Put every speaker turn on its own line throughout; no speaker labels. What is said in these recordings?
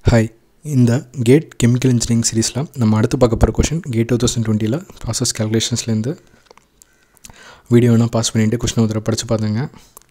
hi இந்த gate chemical engineering சீரீஸில் நம்ம அடுத்து பார்க்க போகிற கொஷின் கேட் டூ தௌசண்ட் டுவெண்ட்டியில் ப்ராசஸ் கேல்குலேஷன்ஸ்லேருந்து வீடியோ வேணால் பாஸ் பண்ணிவிட்டு கொஷின் ஒரு தடவை படித்து பார்த்துங்க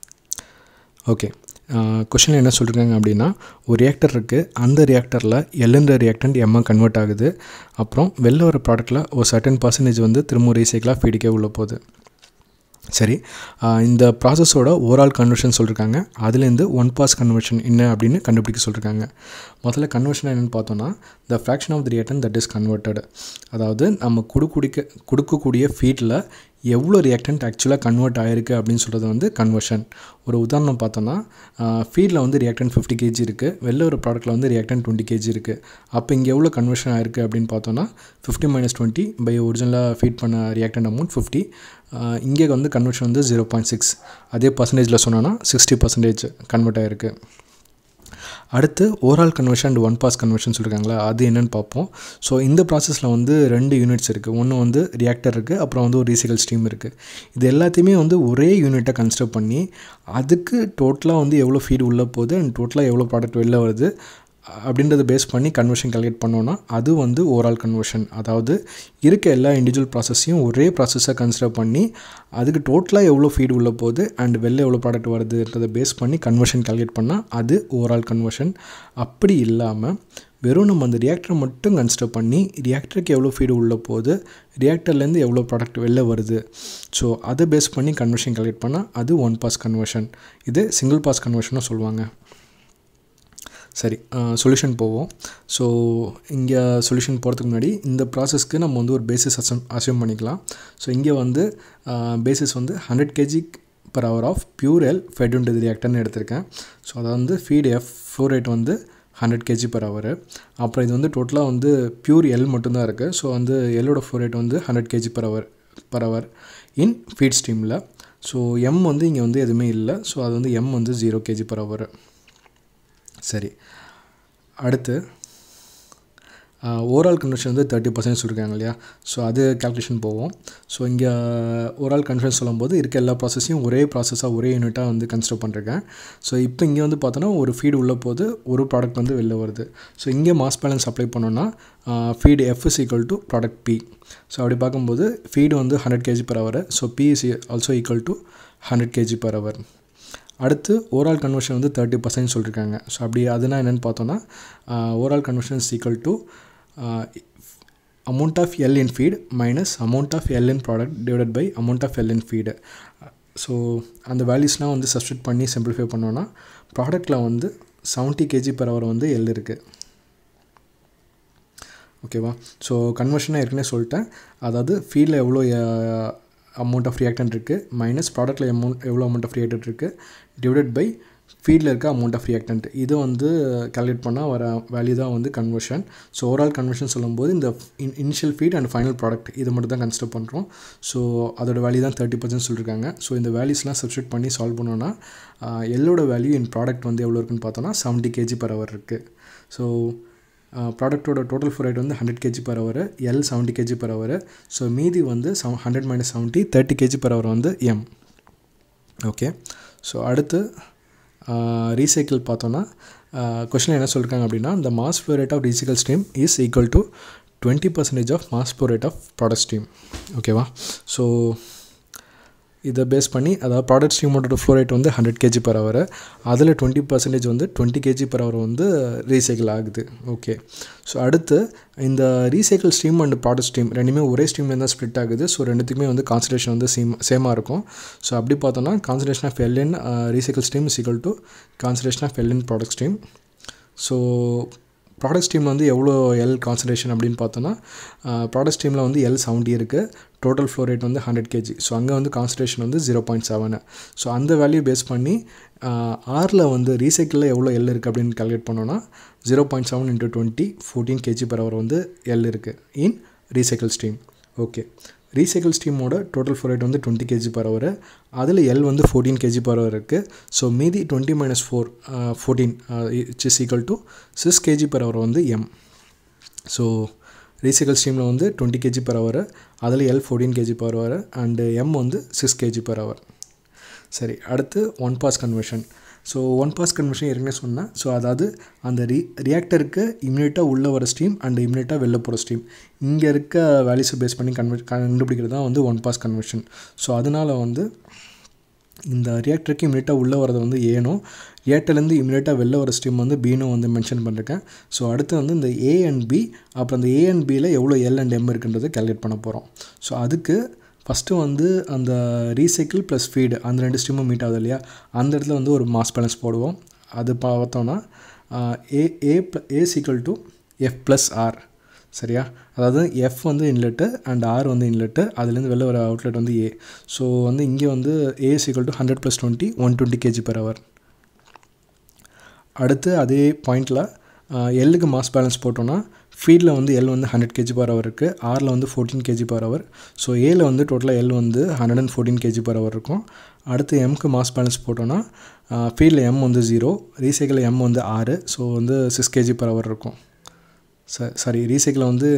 ஓகே கொஷினில் என்ன சொல்லியிருக்காங்க அப்படின்னா ஒரு ரியாக்டர் இருக்குது அந்த ரியாக்டரில் எல்லுன்ற ரியாக்டன்ட் எம்மா கன்வெர்ட் ஆகுது அப்புறம் வெளில வர ப்ராடக்ட்டில் ஒரு சர்டன் பர்சன்டேஜ் வந்து திரும்ப ரீசைக்கிளாக ஃபீடிக்கே உள்ள போகுது சரி இந்த ப்ராசஸோட ஓவரால் கன்வர்ஷன் சொல்லியிருக்காங்க அதுலேருந்து ஒன் பாஸ் கன்வர்ஷன் என்ன அப்படின்னு கண்டுபிடிக்க சொல்லியிருக்காங்க முதல்ல கன்வர்ஷன் என்னென்னு பார்த்தோன்னா the fraction of the reactant that is converted அதாவது நம்ம கொடுக்குடிக்க கொடுக்கக்கூடிய ஃபீட்டில் எவ்வளோ ரியாக்டன்ட் ஆக்சுவலாக கன்வெர்ட் ஆகிருக்கு அப்படின்னு சொல்கிறது வந்து கன்வர்ஷன் ஒரு உதாரணம் பார்த்தோன்னா ஃபீடில் வந்து ரியாக்டன் ஃபிஃப்டி கேஜி இருக்குது வெளில ஒரு ப்ராடக்ட்டில் வந்து ரியாக்டன் டுவெண்ட்டி கேஜி இருக்குது அப்போ இங்கே எவ்வளோ கன்வர்ஷன் ஆயிருக்கு அப்படின்னு பார்த்தோன்னா ஃபிஃப்டி மைனஸ் டுவெண்ட்டி பை ஒரிஜினலாக ஃபீட் பண்ண ரியாக்டன் அமௌண்ட் ஃபிஃப்டி இங்கே வந்து கன்வர்ஷன் வந்து ஜீரோ பாயிண்ட் சிக்ஸ் அதே பர்சன்டேஜில் சொன்னோன்னா சிக்ஸ்டி பர்சன்டேஜ் கன்வெர்ட் ஆகிருக்கு அடுத்து overall conversion and one pass conversion சொல்லியிருக்காங்களா அது என்னென்னு பார்ப்போம் ஸோ இந்த ப்ராசஸில் வந்து ரெண்டு யூனிட்ஸ் இருக்குது ஒன்று வந்து ரியாக்டர் இருக்குது அப்புறம் வந்து ஒரு ரீசைக்கிள் ஸ்டீம் இருக்குது இது எல்லாத்தையுமே வந்து ஒரே யூனிட்டை கன்சிடர் பண்ணி அதுக்கு டோட்டலாக வந்து எவ்வளோ ஃபீட் உள்ளே போகுது அண்ட் டோட்டலாக எவ்வளோ ப்ராடக்ட் வெளில வருது அப்படின்றத பேஸ் பண்ணி கன்வர்ஷன் கால்குலேட் பண்ணோன்னா அது வந்து ஓவரால் கன்வர்ஷன் அதாவது இருக்க எல்லா இண்டிவிஜுவல் ப்ராசஸையும் ஒரே ப்ராசஸாக கன்சிடர் பண்ணி அதுக்கு டோட்டலாக எவ்வளோ ஃபீட் உள்ள போகுது அண்ட் வெளில எவ்வளோ ப்ராடக்ட் வருதுன்றதை பேஸ் பண்ணி கன்வர்ஷன் கால்குலேட் பண்ணால் அது ஓவரால் கன்வர்ஷன் அப்படி இல்லாமல் வெறும் நம்ம அந்த ரியாக்டரை மட்டும் கன்சிடர் பண்ணி ரியாக்டருக்கு எவ்வளோ ஃபீடு உள்ளே போகுது ரியாக்டர்லேருந்து எவ்வளோ ப்ராடக்ட் வெளில வருது ஸோ அதை பேஸ் பண்ணி கன்வர்ஷன் கால்குலேட் பண்ணால் அது ஒன் பாஸ் கன்வர்ஷன் இது சிங்கிள் பாஸ் கன்வர்ஷனும் சொல்லுவாங்க சரி சொல்யூஷன் போவோம் ஸோ இங்கே சொல்யூஷன் போகிறதுக்கு முன்னாடி இந்த ப்ராசஸ்க்கு நம்ம வந்து ஒரு பேசிஸ் அசம் அசியூம் பண்ணிக்கலாம் ஸோ இங்கே வந்து பேசிஸ் வந்து hundred KG per hour of pure L fed into ரியாக்டர்னு எடுத்திருக்கேன் ஸோ அதை வந்து ஃபீட் எஃப் ஃப்ளோ ரேட் வந்து ஹண்ட்ரட் கேஜி பர் ஹவர் அப்புறம் இது வந்து டோட்டலாக வந்து பியூர் எல் மட்டும்தான் இருக்குது ஸோ வந்து எல்லோட ஃப்ளோ ரேட் வந்து hundred KG per hour per hour in feed ஸ்ட்ரீமில் ஸோ எம் வந்து இங்கே வந்து எதுவுமே இல்லை ஸோ அது வந்து எம் வந்து ஜீரோ கேஜி பர் ஹவர் சரி அடுத்து ஓவரால் கன்வர்ஷன் வந்து தேர்ட்டி பர்சன்ட் சொல்லியிருக்காங்க இல்லையா ஸோ அது கேல்குலேஷன் போவோம் ஸோ இங்கே ஓவரால் கன்வர்ஷன் சொல்லும்போது இருக்க எல்லா ப்ராசஸையும் ஒரே ப்ராசஸாக ஒரே யூனிட்டாக வந்து கன்சிடர் பண்ணிருக்கேன் ஸோ இப்போ இங்கே வந்து பார்த்தோன்னா ஒரு ஃபீடு உள்ள போது ஒரு ப்ராடக்ட் வந்து வெளில வருது ஸோ இங்கே மாஸ் பேலன்ஸ் அப்ளை பண்ணோன்னா feed F is equal to product P so அப்படி பார்க்கும்போது ஃபீடு வந்து hundred KG per hour so P is also equal to hundred KG per hour அடுத்து ஓவரால் கன்வர்ஷன் வந்து தேர்ட்டி பர்சன்ட் சொல்லியிருக்காங்க so அப்படி அதுனா என்னென்னு பார்த்தோன்னா overall conversion is equal to amount of L in feed minus amount of L in product divided by amount of L in feed so அந்த வேல்யூஸ்லாம் வந்து சப்ஸ்டியூட் பண்ணி சிம்பிளிஃபை பண்ணோன்னா ப்ராடக்ட்டில் வந்து செவன்ட்டி கேஜி பர் ஹவர் வந்து எல் இருக்குது ஓகேவா ஸோ கன்வர்ஷனாக ஏற்கனவே சொல்லிட்டேன் அதாவது ஃபீல்டில் எவ்வளோ அமௌண்ட் ஆஃப் ரியாக்டன் இருக்குது மைனஸ் ப்ராடக்ட்டில் அமௌண்ட் எவ்வளோ அமௌண்ட் ஆஃப் ரியாக்டன் இருக்குது டிவைடட் பை ஃபீல்டில் இருக்க அமௌண்ட் ஆஃப் ரியாக்டன்ட் இது வந்து கேல்குலேட் பண்ணால் வர வேல்யூ தான் வந்து கன்வர்ஷன் ஸோ ஓவரால் கன்வர்ஷன் சொல்லும்போது இந்த in initial feed and final product இது மட்டும் தான் கன்சிடர் பண்ணுறோம் ஸோ அதோட வேல்யூ தான் தேர்ட்டி பர்சன்ட் சொல்லியிருக்காங்க ஸோ இந்த வேல்யூஸ்லாம் சப்ஸ்டியூட் பண்ணி சால்வ் பண்ணோன்னா எல்லோட வேல்யூ இன் ப்ராடக்ட் வந்து எவ்வளோ இருக்குன்னு பார்த்தோன்னா செவன்ட்டி கேஜி பர் ஹவர் இருக்குது ஸோ ப்ராடக்ட்டோட டோட்டல் ஃபோர் ரேட் வந்து hundred KG per hour L seventy KG per hour so மீதி வந்து seven hundred minus seventy thirty KG per hour வந்து எம் ஓகே ஸோ அடுத்து ரீசைக்கிள் பார்த்தோன்னா கொஷினில் என்ன சொல்லியிருக்காங்க அப்படின்னா இந்த mass flow rate of recycle stream is equal to twenty percentage of mass flow rate of product stream ஓகேவா ஸோ இதை பேஸ் பண்ணி அதாவது ப்ராடக்ட் ஸ்ட்ரீமோட ஃப்ளோ ரேட் வந்து ஹண்ட்ரட் கேஜி பர் ஹவர் அதில் டுவெண்ட்டி பர்சன்டேஜ் வந்து டுவெண்ட்டி கேஜி பர் ஹவர் வந்து recycle ஆகுது ஓகே ஸோ அடுத்து இந்த recycle stream and product stream ரெண்டுமே ஒரே ஸ்ட்ரீம்லேருந்து தான் ஸ்ப்ளிட் ஆகுது ஸோ ரெண்டுத்துக்குமே வந்து கான்சன்ட்ரேஷன் வந்து சேம் சேமாக இருக்கும் ஸோ அப்படி பார்த்தோன்னா concentration of L N recycle stream is equal to concentration of L N product stream so product ஸ்ட்ரீமில் வந்து எவ்வளோ எல் கான்சன்ட்ரேஷன் அப்படின்னு பார்த்தோன்னா ப்ராடக்ட் ஸ்ட்ரீமில் வந்து எல் செவன்ட்டி இருக்குது டோட்டல் ஃப்ளோ ரேட் வந்து ஹண்ட்ரட் கேஜி ஸோ அங்கே வந்து கான்சன்ட்ரேஷன் வந்து ஜீரோ பாயிண்ட் செவனு ஸோ அந்த வேல்யூ பேஸ் பண்ணி ஆரில் வந்து ரீசைக்கிளில் எவ்வளோ எல் இருக்குது அப்படின்னு கால்குலேட் பண்ணோன்னா zero point seven into twenty fourteen KG per hour வந்து எல் இருக்குது in recycle stream okay recycle ஸ்ட்ரீமோட டோட்டல் ஃப்ளோ ரேட் வந்து டுவெண்ட்டி கேஜி பர் ஹவர் அதில் எல் வந்து ஃபோர்டீன் கேஜி பர் ஹவர் இருக்குது ஸோ மீதி twenty minus four fourteen it's equal to six KG per hour வந்து M so recycle ஸ்ட்ரீமில் வந்து twenty KG per hour அதில் L fourteen KG per hour and M வந்து six KG per hour சரி அடுத்து one pass conversion so one pass conversion ஏற்கனவே சொன்னேன் so அதாவது அந்த ரி ரியாக்டருக்கு இம்மிடியட்டாக உள்ளே வர ஸ்ட்ரீம் அண்ட் இம்மிடியட்டாக வெளில போகிற ஸ்ட்ரீம் இங்கே இருக்க வேல்யூஸை பேஸ் பண்ணி கன்வெர்ட் கண்டுபிடிக்கிறது தான் வந்து ஒன் பாஸ் கன்வர்ஷன் ஸோ அதனால் வந்து இந்த ரியாக்டருக்கு இமீடியட்டாக உள்ளே வரது வந்து ஏனும் ரியாக்டர்லேருந்து இமீடியட்டாக வெளில வர ஸ்ட்ரீம் வந்து பீனும் வந்து மென்ஷன் பண்ணிருக்கேன் ஸோ அடுத்து வந்து இந்த ஏ அண்ட் பி அப்புறம் அந்த ஏ அண்ட் பியில் எவ்வளோ எல் அண்ட் எம் இருக்குன்றதை கேல்குலேட் பண்ண போகிறோம் ஸோ அதுக்கு ஃபஸ்ட்டு வந்து அந்த ரீசைக்கிள் ப்ளஸ் ஃபீடு அந்த ரெண்டு ஸ்ட்ரீமும் மீட் ஆகுது இல்லையா அந்த இடத்துல வந்து ஒரு மாஸ் பேலன்ஸ் போடுவோம் அது பார்த்தோன்னா A A A is equal to F plus R சரியா அதாவது எஃப் வந்து இன்லெட்டு அண்ட் ஆர் வந்து இன்லெட்டு அதுலேருந்து வெளில வர அவுட்லெட் வந்து ஏ ஸோ வந்து இங்கே வந்து A is equal to hundred plus twenty one twenty KG per hour அடுத்து அதே பாயிண்டில் எல்லுக்கு மாஸ் பேலன்ஸ் போட்டோன்னா ஃபீல்டில் வந்து எல் வந்து ஹண்ட்ரட் கேஜி பர் ஹவர் இருக்குது ஆரில் வந்து fourteen KG per hour so ஏல வந்து டோட்டலாக எல் வந்து hundred and fourteen KG per hour இருக்கும் அடுத்து எம்க்கு மாஸ் பேலன்ஸ் போட்டோன்னா ஃபீல்டில் எம் வந்து ஜீரோ ரீசைக்கிள் எம் வந்து ஆறு ஸோ வந்து சிக்ஸ் கேஜி பர் ஹவர் இருக்கும் ச சாரி ரீசைக்கிளில் வந்து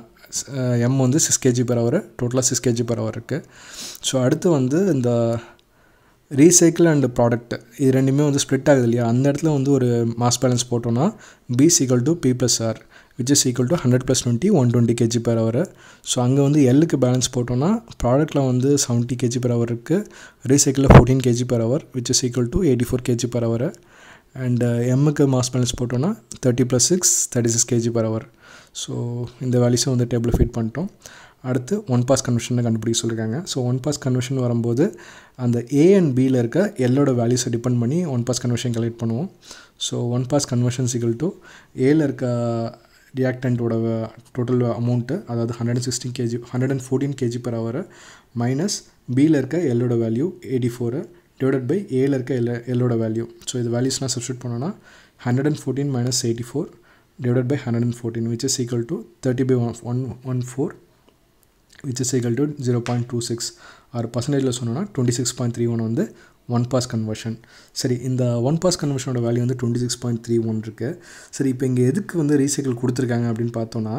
எம் வந்து சிக்ஸ் கேஜி பர் ஹவர் டோட்டலாக சிக்ஸ் கேஜி பர் ஹவர் இருக்குது ஸோ அடுத்து வந்து இந்த ரீசைக்கிள் அண்ட் ப்ராடக்ட் இது ரெண்டுமே வந்து ஸ்ப்ளிட் ஆகுது இல்லையா அந்த இடத்துல வந்து ஒரு மாஸ் பேலன்ஸ் போட்டோன்னா P is equal to P plus R which is equal to hundred plus twenty one twenty KG per hour so அங்கே வந்து எல்லுக்கு பேலன்ஸ் போட்டோன்னா ப்ராடக்ட்டில் வந்து செவன்ட்டி கேஜி பர் ஹவர் இருக்குது ரீசைக்கிளில் fourteen KG per hour which is equal to eighty four KG per hour and எம்முக்கு mass balance போட்டோன்னா thirty plus six thirty six KG per hour so இந்த வேல்யூஸும் வந்து டேபிளில் ஃபீட் பண்ணிட்டோம் அடுத்து ஒன் பாஸ் கன்வர்ஷனை கண்டுபிடிக்க சொல்லியிருக்காங்க ஸோ ஒன் பாஸ் கன்வர்ஷன் வரும்போது அந்த ஏ அண்ட் பியில் இருக்க எல்லோட வேல்யூஸை டிபெண்ட் பண்ணி ஒன் பாஸ் கன்வர்ஷன் கலெக்ட் பண்ணுவோம் so one pass conversion is equal to ஏல இருக்க ரியாக்டண்ட்டோட டோட்டல் அமௌண்ட்டு அதாவது hundred and sixteen KG hundred and fourteen KG per hour minus பியில் இருக்க எல்லோட value eighty four divided by ஏல இருக்க எல் எல்லோட வேல்யூ ஸோ இது வேல்யூஸ்லாம் சப்ஸ்டியூட் பண்ணோன்னா hundred and fourteen minus eighty four divided by hundred and fourteen which is equal to thirty by one one one four which is equal to zero point two six ஆறு பர்சன்டேஜில் சொன்னோன்னா twenty six point three one வந்து one pass conversion சரி இந்த one pass கன்வர்ஷனோட value வந்து twenty six point three one இருக்குது சரி இப்போ இங்கே எதுக்கு வந்து ரீசைக்கிள் கொடுத்துருக்காங்க அப்படின்னு பார்த்தோன்னா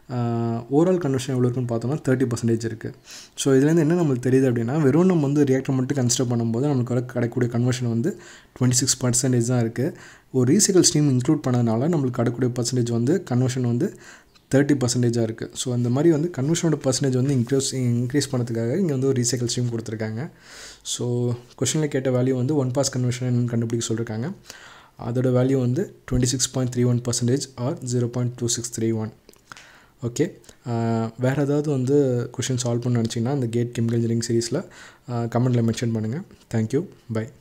ஓவரால் கன்வர்ஷன் எவ்வளோ இருக்குன்னு பார்த்தோம்னா தேர்ட்டி பர்சன்டேஜ் இருக்குது ஸோ இதுலேருந்து என்ன நம்மளுக்கு தெரியுது அப்படின்னா வெறும் நம்ம வந்து ரியாக்டர் மட்டும் கன்சிடர் பண்ணும்போது நமக்கு வர கிடைக்கக்கூடிய கன்வர்ஷன் வந்து டுவெண்ட்டி சிக்ஸ் பர்சன்டேஜ் தான் இருக்குது ஒரு ரீசைக்கிள் ஸ்ட்ரீம் இன்க்ளூட் பண்ணதுனால நம்மளுக்கு கிடைக்கக்கூடிய பர்சன்டேஜ் வந்து கன்வர்ஷன் வந்து தேர்ட்டி பர்சன்டேஜாக இருக்குது ஸோ அந்த மாதிரி வந்து கன்வர்ஷனோட பர்சன்டேஜ் வந்து இன்க்ரீஸ் இன்க்ரீஸ் பண்ணதுக்காக இங்கே வந்து ஒரு ரீசைக்கிள் ஸ்ட்ரீம் கொடுத்துருக்காங்க ஸோ கொஷனில் கேட்ட வேல்யூ வந்து ஒன் பாஸ் கன்வர்ஷன் கண்டுபிடிக்க சொல்லியிருக்காங்க அதோட வேல்யூ வந்து twenty six point three one percentage or zero point two six three one okay வேறு ஏதாவது வந்து கொஷின் சால்வ் பண்ண நினச்சிங்கன்னா அந்த கேட் கெமிக்கல் இன்ஜினியரிங் சீரீஸில் கமெண்ட்டில் மென்ஷன் பண்ணுங்கள் தேங்க்யூ பை